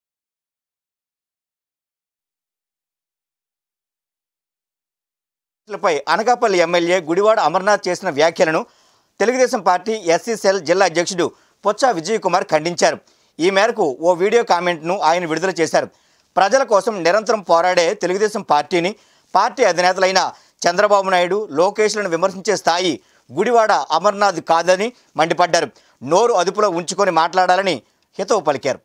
పై అనకాపల్లి ఎమ్మెల్యే గుడివాడ అమర్నాథ్ చేసిన వ్యాఖ్యలను తెలుగుదేశం పార్టీ ఎస్సీ సెల్ జిల్లా అధ్యక్షుడు పొచ్చ విజయ్ కుమార్ ఖండించారు ఈ మేరకు ఓ వీడియో కామెంట్ను ఆయన విడుదల చేశారు ప్రజల కోసం నిరంతరం పోరాడే తెలుగుదేశం పార్టీని పార్టీ అధినేతలైన చంద్రబాబు నాయుడు లోకేష్లను విమర్శించే స్థాయి గుడివాడ అమర్నాథ్ కాదని మండిపడ్డారు నోరు అదుపులో ఉంచుకొని మాట్లాడాలని హితవు పలికారు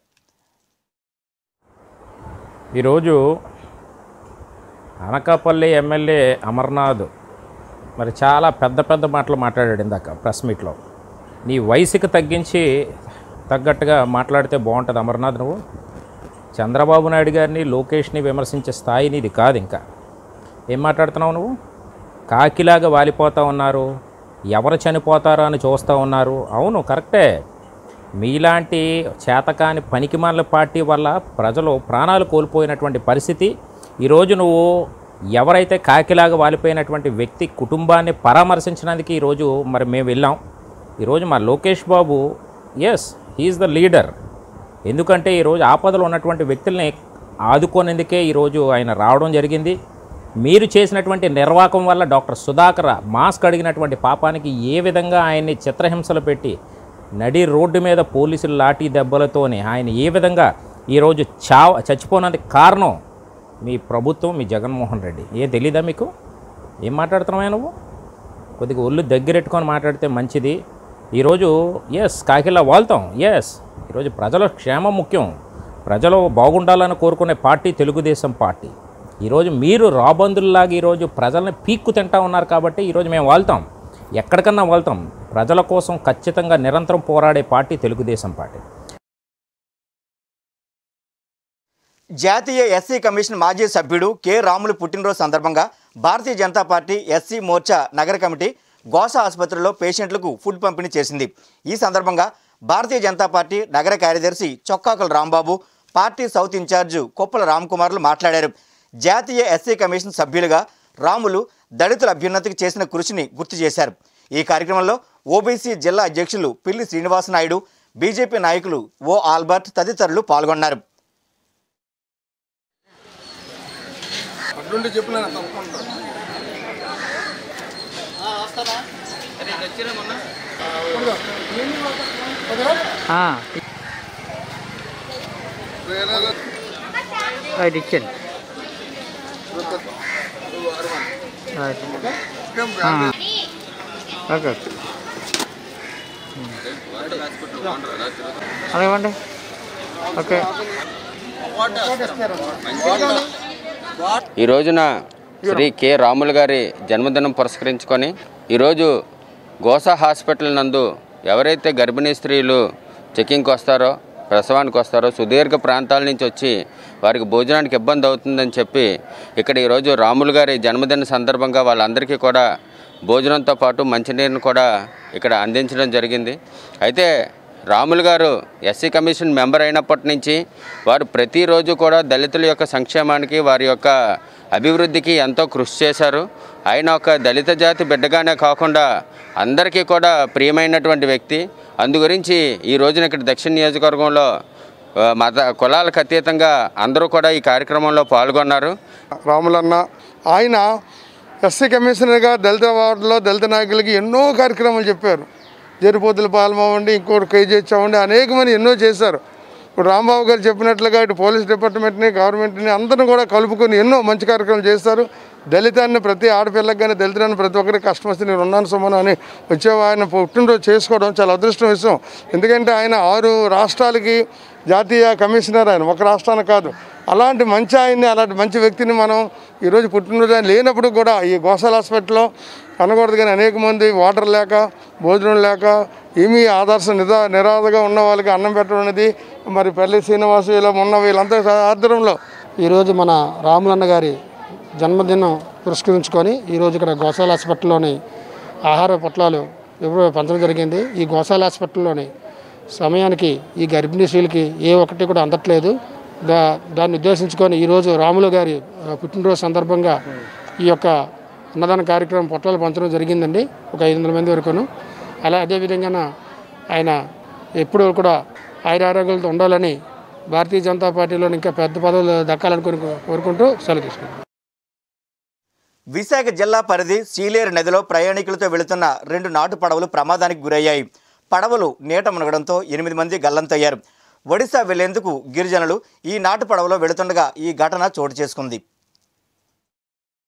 ఈరోజు అనకాపల్లి ఎమ్మెల్యే అమర్నాథ్ మరి చాలా పెద్ద పెద్ద మాటలు మాట్లాడాడు ఇందాక ప్రెస్ మీట్లో నీ వయసుకి తగ్గించి తగ్గట్టుగా మాట్లాడితే బాగుంటుంది అమర్నాథ్ నువ్వు చంద్రబాబు నాయుడు గారిని లోకేష్ని విమర్శించే స్థాయి నీది కాదు ఇంకా ఏం మాట్లాడుతున్నావు నువ్వు కాకిలాగా వాలిపోతూ ఉన్నారు ఎవరు చనిపోతారో అని చూస్తూ ఉన్నారు అవును కరెక్టే మీలాంటి చేతకాని పనికిమాల పార్టీ వల్ల ప్రజలు ప్రాణాలు కోల్పోయినటువంటి పరిస్థితి ఈరోజు నువ్వు ఎవరైతే కాకిలాగా వాలిపోయినటువంటి వ్యక్తి కుటుంబాన్ని పరామర్శించడానికి ఈరోజు మరి మేము వెళ్ళాం ఈరోజు మా Lokesh Babu yes he is the leader ఎందుకంటే ఈరోజు ఆపదలో ఉన్నటువంటి వ్యక్తుల్ని ఆదుకోనేందుకే ఈరోజు ఆయన రావడం జరిగింది మీరు చేసినటువంటి నిర్వాకం వల్ల డాక్టర్ సుధాకర్ మాస్క్ అడిగినటువంటి పాపానికి ఏ విధంగా ఆయన్ని చిత్రహింసలు పెట్టి నడి రోడ్డు మీద పోలీసులు లాఠీ దెబ్బలతోని ఆయన ఏ విధంగా ఈరోజు చావ చచ్చిపోయినందుకు కారణం మీ ప్రభుత్వం మీ జగన్మోహన్ రెడ్డి ఏ తెలీదా మీకు ఏం మాట్లాడుతున్నావా నువ్వు కొద్దిగా ఒళ్ళు దగ్గరెట్టుకొని మాట్లాడితే మంచిది ఈరోజు ఎస్ కాకిలా వాళ్తాం ఎస్ ఈరోజు ప్రజల క్షేమం ముఖ్యం ప్రజలు బాగుండాలని కోరుకునే పార్టీ తెలుగుదేశం పార్టీ ఈరోజు మీరు రాబందుల్లాగా ఈరోజు ప్రజల్ని పీక్కు తింటా ఉన్నారు కాబట్టి ఈరోజు మేము వాళ్తాం ఎక్కడికన్నా వెళ్తాం ప్రజల కోసం ఖచ్చితంగా నిరంతరం పోరాడే పార్టీ తెలుగుదేశం పార్టీ జాతీయ ఎస్సీ కమిషన్ మాజీ సభ్యుడు కె రాములు పుట్టినరోజు సందర్భంగా భారతీయ జనతా పార్టీ ఎస్సీ మోర్చా నగర కమిటీ గోస ఆసుపత్రిలో పేషెంట్లకు ఫుడ్ పంపిణీ చేసింది ఈ సందర్భంగా భారతీయ జనతా పార్టీ నగర కార్యదర్శి Chokkakula Rambabu party south incharge Koppula రామ్కుమార్లు మాట్లాడారు జాతీయ ఎస్సీ కమిషన్ సభ్యులుగా రాములు దళితుల అభ్యున్నతికి చేసిన కృషిని గుర్తు చేశారు ఈ కార్యక్రమంలో ఓబీసీ జిల్లా అధ్యక్షులు పిల్లి శ్రీనివాసనాయుడు బీజేపీ నాయకులు ఓ ఆల్బర్ట్ తదితరులు పాల్గొన్నారు అడ్డుండి చెప్పిన తప్పకుండా రైట్ ఇచ్చాను రైట్ ఓకే ఓకే అలాగేమండి ఓకే ఈ రోజున శ్రీ కె రాములు గారి జన్మదినం పురస్కరించుకొని ఈరోజు గోసా హాస్పిటల్ నందు ఎవరైతే గర్భిణీ స్త్రీలు చెకింగ్కి వస్తారో ప్రసవానికి వస్తారో సుదీర్ఘ ప్రాంతాల నుంచి వచ్చి వారికి భోజనానికి ఇబ్బంది అవుతుందని చెప్పి ఇక్కడ ఈరోజు రాములు గారి జన్మదిన సందర్భంగా వాళ్ళందరికీ కూడా భోజనంతో పాటు మంచినీరుని కూడా ఇక్కడ అందించడం జరిగింది అయితే రాములు గారు ఎస్సీ కమిషన్ మెంబర్ అయినప్పటి నుంచి వారు ప్రతిరోజు కూడా దళితుల యొక్క సంక్షేమానికి వారి యొక్క అభివృద్ధికి ఎంతో కృషి చేశారు ఆయన ఒక దళిత జాతి బిడ్డగానే కాకుండా అందరికీ కూడా ప్రియమైనటువంటి వ్యక్తి అందు గురించి ఈ రోజున ఇక్కడ దక్షిణ నియోజకవర్గంలో ఆ, మత కులాలకు అతీతంగా అందరూ కూడా ఈ కార్యక్రమంలో పాల్గొన్నారు రాములన్న ఆయన ఎస్సీ కమిషనర్గా దళిత వార్డులో దళిత నాయకులకి ఎన్నో కార్యక్రమాలు చెప్పారు జరిపోతుల పాలన అవ్వండి ఇంకోటి కేజీ అవ్వండి అనేక మంది ఎన్నో చేశారు ఇప్పుడు రాంబాబు గారు చెప్పినట్లుగా ఇటు పోలీస్ డిపార్ట్మెంట్ని గవర్నమెంట్ని అందరిని కూడా కలుపుకొని ఎన్నో మంచి కార్యక్రమాలు చేస్తారు దళితాన్ని ప్రతి ఆడపిల్లకి కానీ దళితాన్ని ప్రతి ఒక్కరికి కష్టం వస్తే నేను ఉన్నాను సుమను అని వచ్చే ఆయన పుట్టినరోజు చేసుకోవడం చాలా అదృష్టం విషయం ఎందుకంటే ఆయన ఆరు రాష్ట్రాలకి జాతీయ కమిషనర్ ఆయన ఒక రాష్ట్రానికి కాదు అలాంటి మంచి ఆయన్ని అలాంటి మంచి వ్యక్తిని మనం ఈరోజు పుట్టినరోజు ఆయన లేనప్పుడు కూడా ఈ గోసాల హాస్పిటల్లో అనకూడదు కానీ అనేక మంది వాటర్ లేక భోజనం లేక ఏమీ ఆదర్శ నిదా నిరాధగా ఉన్న వాళ్ళకి అన్నం పెట్టడం అనేది మరి పల్లి శ్రీనివాసు ఇలా ఉన్న వీళ్ళంతా ఆధ్వర్యంలో ఈరోజు మన రాములన్న గారి జన్మదినం పురస్కరించుకొని ఈరోజు ఇక్కడ గోశాల హాస్పిటల్లోని ఆహార పొట్లాలు ఎవరో పంచడం జరిగింది ఈ గోశాల హాస్పిటల్లోని సమయానికి ఈ గర్భిణీ స్త్రీలకి ఏ ఒక్కటి కూడా అందట్లేదు దా దాన్ని ఉద్దేశించుకొని ఈరోజు రాములు గారి ఆ, పుట్టినరోజు సందర్భంగా ఈ యొక్క అన్నదాన కార్యక్రమం పొట్లాలు పంచడం జరిగిందండి ఒక ఐదు వందల మంది వరకును అలా అదేవిధంగా ఆయన ఎప్పుడూ కూడా ఆయురారోగ్యాలతో ఉండాలని భారతీయ జనతా పార్టీలో ఇంకా పెద్ద పదవులు దక్కాలని కోరుకు- కోరుకుంటూ సెలవు తీసుకుంటాం విశాఖ జిల్లా పరిధి సీలేరు నదిలో ప్రయాణికులతో వెళుతున్న రెండు నాటు పడవలు ప్రమాదానికి గురయ్యాయి పడవలు నీట మునగడంతో ఎనిమిది మంది గల్లంతయ్యారు ఒడిశా వెళ్లేందుకు గిరిజనులు ఈ నాటు పడవలో వెళుతుండగా ఈ ఘటన చోటు చేసుకుంది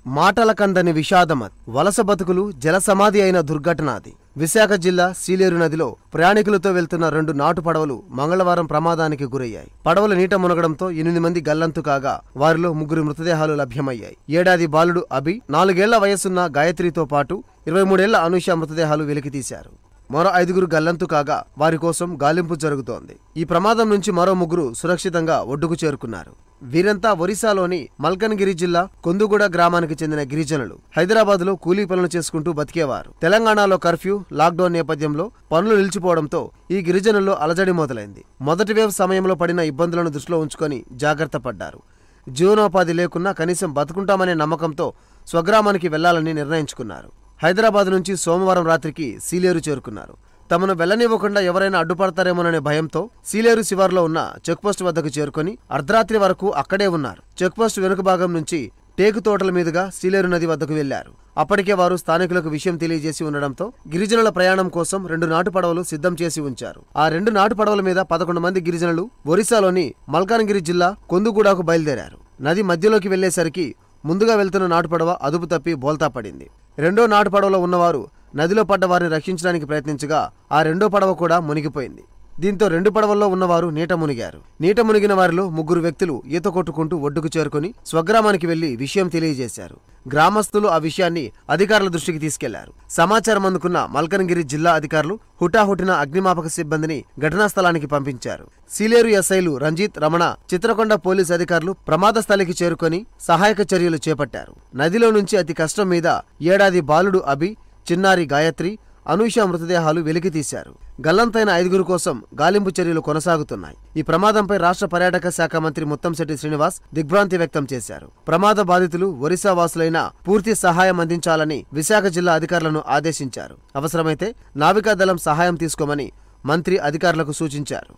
మాటలకందని విషాదమత్ వలస బతుకులు జల సమాధి అయిన దుర్ఘటన అది విశాఖ జిల్లా సీలేరు నదిలో ప్రయాణికులతో వెళ్తున్న రెండు నాటు పడవలు మంగళవారం ప్రమాదానికి గురయ్యాయి పడవలు నీట మునగడంతో ఎనిమిది మంది గల్లంతు కాగా వారిలో ముగ్గురు మృతదేహాలు లభ్యమయ్యాయి ఏడాది బాలుడు అభి నాలుగేళ్ల వయసున్న గాయత్రితో పాటు ఇరవై మూడేళ్ల అనూష మృతదేహాలు వెలికితీశారు మరో ఐదుగురు గల్లంతు కాగా వారి కోసం గాలింపు జరుగుతోంది ఈ ప్రమాదం నుంచి మరో ముగ్గురు సురక్షితంగా ఒడ్డుకు చేరుకున్నారు వీరంతా ఒరిస్సాలోని మల్కన్గిరి జిల్లా కొందుగూడ గ్రామానికి చెందిన గిరిజనులు హైదరాబాద్ లో కూలీ పనులు చేసుకుంటూ బతికేవారు తెలంగాణలో కర్ఫ్యూ లాక్డౌన్ నేపథ్యంలో పనులు నిలిచిపోవడంతో ఈ గిరిజనుల్లో అలజడి మొదలైంది మొదటి వేవ్ సమయంలో పడిన ఇబ్బందులను దృష్టిలో ఉంచుకొని జాగ్రత్త పడ్డారు జీవనోపాధి లేకున్నా కనీసం బతుకుంటామనే నమ్మకంతో స్వగ్రామానికి వెళ్లాలని నిర్ణయించుకున్నారు హైదరాబాద్ నుంచి సోమవారం రాత్రికి సీలేరు చేరుకున్నారు తమను వెళ్లనివ్వకుండా ఎవరైనా అడ్డుపడతారేమోననే భయంతో సీలేరు శివార్లో ఉన్న చెక్పోస్ట్ వద్దకు చేరుకొని అర్ధరాత్రి వరకు అక్కడే ఉన్నారు చెక్పోస్ట్ వెనుక భాగం నుంచి టేకు తోటల మీదుగా సీలేరు నది వద్దకు వెళ్లారు అప్పటికే వారు స్థానికులకు విషయం తెలియజేసి ఉండడంతో గిరిజనుల ప్రయాణం కోసం రెండు నాటు పడవలు సిద్ధం చేసి ఉంచారు ఆ రెండు నాటు పడవల మీద పదకొండు మంది గిరిజనులు ఒరిస్సాలోని మల్కాన్గిరి జిల్లా కొందుగూడకు బయలుదేరారు నది మధ్యలోకి వెళ్లేసరికి ముందుగా వెళ్తున్న నాటు పడవ అదుపు తప్పి బోల్తా పడింది రెండో నాటు పడవలో ఉన్నవారు నదిలో పడ్డ వారిని రక్షించడానికి ప్రయత్నించగా ఆ రెండో పడవ కూడా మునిగిపోయింది దీంతో రెండు పడవల్లో ఉన్నవారు నీట మునిగారు నీట మునిగిన వారిలో ముగ్గురు వ్యక్తులు ఈత కొట్టుకుంటూ ఒడ్డుకు చేరుకుని స్వగ్రామానికి వెళ్లి విషయం తెలియజేశారు గ్రామస్తులు ఆ విషయాన్ని అధికారుల దృష్టికి తీసుకెళ్లారు సమాచారం అందుకున్న మల్కనగిరి జిల్లా అధికారులు హుటాహుటిన అగ్నిమాపక సిబ్బందిని ఘటనా స్థలానికి పంపించారు సీలేరు ఎస్ఐలు రంజిత్ రమణ చిత్రకొండ పోలీసు అధికారులు ప్రమాద స్థలికి చేరుకొని సహాయక చర్యలు చేపట్టారు నదిలో నుంచి అతి కష్టం మీద ఏడాది బాలుడు అభి చిన్నారి గాయత్రి అనూష మృతదేహాలు వెలికి తీశారు గల్లంతైన ఐదుగురు కోసం గాలింపు చర్యలు కొనసాగుతున్నాయి ఈ ప్రమాదంపై రాష్ట్ర పర్యాటక శాఖ మంత్రి ముత్తంశెట్టి శ్రీనివాస్ దిగ్భ్రాంతి వ్యక్తం చేశారు ప్రమాద బాధితులు ఒరిస్సా వాసులైన పూర్తి సహాయం అందించాలని విశాఖ జిల్లా అధికారులను ఆదేశించారు అవసరమైతే నావికాదళం సహాయం తీసుకోమని మంత్రి అధికారులకు సూచించారు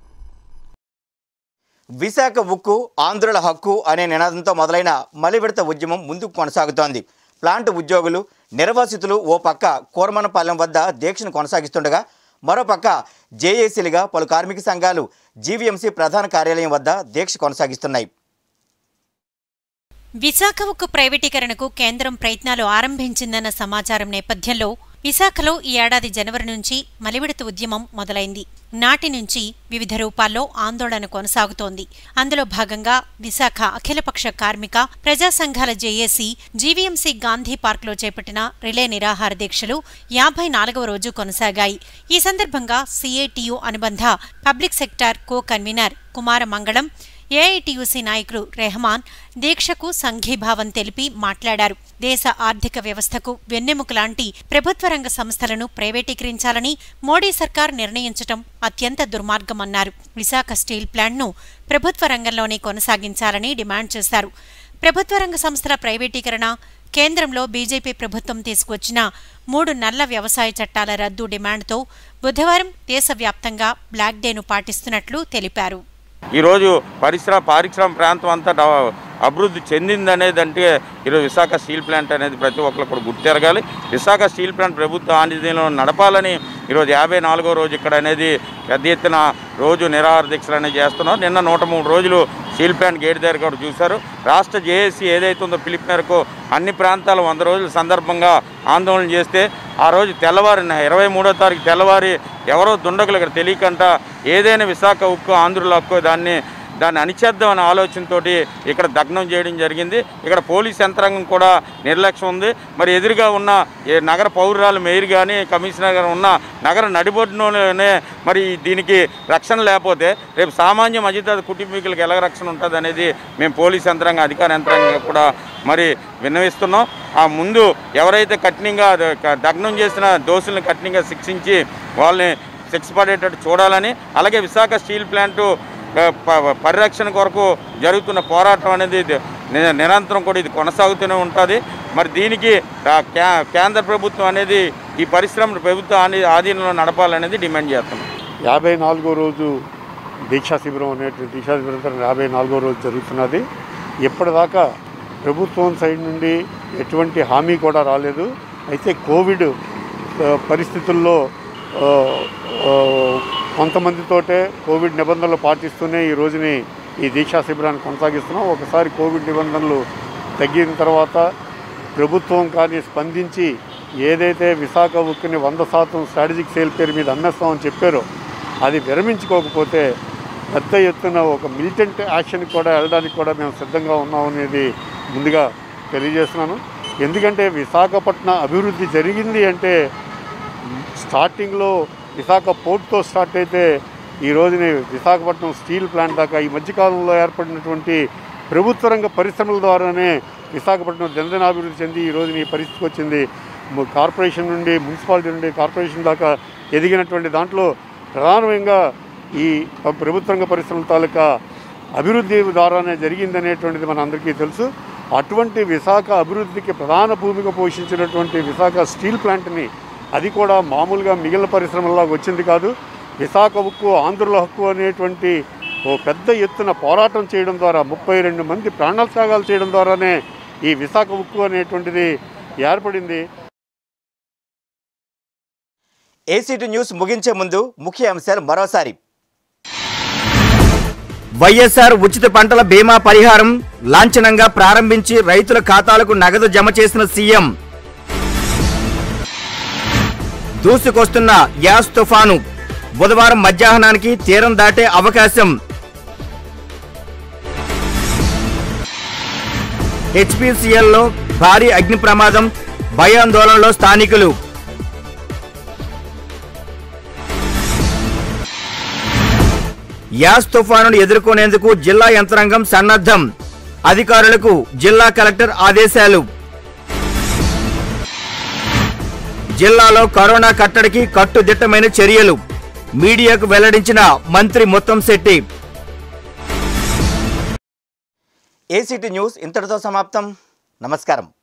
విశాఖ ఉక్కు ఆంధ్రుల హక్కు అనే నినాదంతో మొదలైన మలివిడత ఉద్యమం ముందుకు కొనసాగుతోంది ప్లాంట్ ఉద్యోగులు నిర్వాసితులు ఓ పక్క కోరమనపాలెం వద్ద దీక్షను కొనసాగిస్తుండగా మరోపక్క జేఏసీలుగా పలు కార్మిక సంఘాలు జీవీఎంసీ ప్రధాన కార్యాలయం వద్ద దీక్ష కొనసాగిస్తున్నాయి విశాఖ ఉక్కు ప్రైవేటీకరణకు కేంద్రం ప్రయత్నాలు ఆరంభించిందన్న సమాచారం నేపథ్యంలో విశాఖలో ఈ ఏడాది జనవరి నుంచి మలివిడత ఉద్యమం మొదలైంది నాటి నుంచి వివిధ రూపాల్లో ఆందోళన కొనసాగుతోంది అందులో భాగంగా విశాఖ అఖిలపక్ష కార్మిక ప్రజా సంఘాల జేఏసీ జీవీఎంసీ గాంధీ పార్క్లో చేపట్టిన రిలే నిరాహార దీక్షలు యాభై నాలుగవ రోజు కొనసాగాయి ఈ సందర్భంగా సీఏటీయూ అనుబంధ public sector co convener Kumara Mangalam AITUC నాయకులు రెహమాన్ దీక్షకు సంఘీభావం తెలిపి మాట్లాడారు దేశ ఆర్థిక వ్యవస్థకు వెన్నెముక లాంటి ప్రభుత్వ రంగ సంస్థలను ప్రైవేటీకరించాలని మోడీ సర్కార్ నిర్ణయించటం అత్యంత దుర్మార్గమన్నారు విశాఖ స్టీల్ ప్లాంట్ను ప్రభుత్వ రంగంలోనే కొనసాగించాలని డిమాండ్ చేశారు ప్రభుత్వ రంగ సంస్థల ప్రైవేటీకరణ కేంద్రంలో బీజేపీ ప్రభుత్వం తీసుకువచ్చిన మూడు నల్ల వ్యవసాయ చట్టాల రద్దు డిమాండ్తో బుధవారం దేశవ్యాప్తంగా బ్లాక్ డేను పాటిస్తున్నట్లు తెలిపారు ఈరోజు పరిశ్రమ పారిశ్రామిక ప్రాంతం అంతా డెవ- అభివృద్ధి చెందిందనేది అంటే ఈరోజు విశాఖ స్టీల్ ప్లాంట్ అనేది ప్రతి ఒక్కరు కూడా గుర్తెరగాలి విశాఖ స్టీల్ ప్లాంట్ ప్రభుత్వ ఆంధ్రదేశంలో నడపాలని ఈరోజు యాభై నాలుగో రోజు ఇక్కడ అనేది పెద్ద ఎత్తున రోజు నిరాహార దీక్షలు అనేది చేస్తున్నారు నిన్న నూట మూడు రోజులు స్టీల్ ప్లాంట్ గేట్ దగ్గర కూడా చూశారు రాష్ట్ర జేఏసీ ఏదైతే ఉందో పిలుపు మేరకు అన్ని ప్రాంతాలు వంద రోజుల సందర్భంగా ఆందోళన చేస్తే ఆ రోజు తెల్లవారి ఇరవై మూడో తారీఖు తెల్లవారి ఎవరో దుండగులు ఇక్కడ తెలియకంట ఏదైనా విశాఖ ఉక్కు ఆంధ్రుల హక్కు దాన్ని దాన్ని అణిచేద్దామనే ఆలోచనతోటి ఇక్కడ దగ్నం చేయడం జరిగింది ఇక్కడ పోలీస్ యంత్రాంగం కూడా నిర్లక్ష్యం ఉంది మరి ఎదురుగా ఉన్న ఏ నగర పౌరురాలు మేయర్ కానీ కమిషనర్ గారు ఉన్న నగర నడిబొడ్డులోనే మరి దీనికి రక్షణ లేకపోతే రేపు సామాన్య మధ్యతరగతి కుటుంబీకులకు ఎలా రక్షణ ఉంటుంది అనేది మేము పోలీస్ యంత్రాంగం అధికార యంత్రాంగం కూడా మరి విన్నవిస్తున్నాం ఆ ముందు ఎవరైతే కఠినంగా ద- దగ్నం చేసిన దోషులను కఠినంగా శిక్షించి వాళ్ళని శిక్ష పడేటట్టు చూడాలని అలాగే విశాఖ స్టీల్ ప్లాంటు ఆ, ప- పరిరక్షణ కొరకు జరుగుతున్న పోరాటం అనేది ఇది ని- నిరంతరం కూడా ఇది కొనసాగుతూనే ఉంటుంది మరి దీనికి ఆ, కే- కేంద్ర ప్రభుత్వం అనేది ఈ పరిశ్రమ ప్రభుత్వ ఆని- ఆధీనంలో నడపాలనేది డిమాండ్ చేస్తున్నాం యాభై నాలుగో రోజు దీక్షా శిబిరం అనేటువంటి దీక్షా శిబిరం యాభై నాలుగో రోజు జరుగుతున్నది ఇప్పటిదాకా ప్రభుత్వం సైడ్ నుండి ఎటువంటి హామీ కూడా రాలేదు అయితే కోవిడ్ ఆ, పరిస్థితుల్లో ఆ, ఆ, కొంతమందితోటే కోవిడ్ నిబంధనలు పాటిస్తూనే ఈ రోజుని ఈ దీక్షా శిబిరాన్ని కొనసాగిస్తున్నాం ఒకసారి కోవిడ్ నిబంధనలు తగ్గిన తర్వాత ప్రభుత్వం కానీ స్పందించి ఏదైతే విశాఖ ఉక్కుని వంద శాతం స్ట్రాటజిక్ సేల్ పేరు మీద అమ్మేస్తామని చెప్పారో అది విరమించుకోకపోతే పెద్ద ఎత్తున ఒక మిలిటెంట్ యాక్షన్కి కూడా వెళ్ళడానికి కూడా మేము సిద్ధంగా ఉన్నామనేది ముందుగా తెలియజేస్తున్నాను ఎందుకంటే విశాఖపట్నం అభివృద్ధి జరిగింది అంటే స్టార్టింగ్లో విశాఖ పోర్ట్తో స్టార్ట్ అయితే ఈ రోజుని విశాఖపట్నం స్టీల్ ప్లాంట్ దాకా ఈ మధ్యకాలంలో ఏర్పడినటువంటి ప్రభుత్వ రంగ పరిశ్రమల ద్వారానే విశాఖపట్నం దినదినాభివృద్ధి చెంది ఈ రోజున ఈ పరిస్థితికి వచ్చింది ము- కార్పొరేషన్ నుండి మున్సిపాలిటీ నుండి కార్పొరేషన్ దాకా ఎదిగినటువంటి దాంట్లో ప్రధానంగా ఈ ప్రభుత్వ రంగ పరిశ్రమల తాలూకా అభివృద్ధి ద్వారానే జరిగిందనేటువంటిది మన అందరికీ తెలుసు అటువంటి విశాఖ అభివృద్ధికి ప్రధాన భూమిక పోషించినటువంటి విశాఖ స్టీల్ ప్లాంట్ని అది కూడా మామూలుగా మిగిలిన పరిశ్రమల్లాగా వచ్చింది కాదు విశాఖ ఉక్కు ఆంధ్రుల హక్కు అనేటువంటి ఓ పెద్ద ఎత్తున పోరాటం చేయడం ద్వారా ముప్పై రెండు మంది ప్రాణత్యాగాలు చేయడం ద్వారానే ఈ విశాఖ ఉక్కు అనేటువంటిది ఏర్పడింది ఏసీటీ న్యూస్ ముగించే ముందు ముఖ్య అంశాలు మరోసారి వైఎస్ఆర్ ఉచిత పంటల బీమా పరిహారం లాంఛనంగా ప్రారంభించి రైతుల ఖాతాలకు నగదు జమ చేసిన సీఎం దూసుకొస్తున్న యాస్ తుఫాను బుధవారం మధ్యాహ్నానికి తీరం దాటే అవకాశం హెచ్పిసిఎల్లో భారీ అగ్ని ప్రమాదం భయాందోళనలో స్థానికులు యాస్ తుఫానును ఎదుర్కొనేందుకు జిల్లా యంత్రాంగం సన్నద్ధం అధికారులకు జిల్లా కలెక్టర్ ఆదేశాలు జిల్లాలో కరోనా కట్టడికి కట్టుదిట్టమైన చర్యలు మీడియాకు వెల్లడించిన మంత్రి ముత్తంశెట్టి ఏసీటీ న్యూస్ ఇంతటితో సమాప్తం నమస్కారం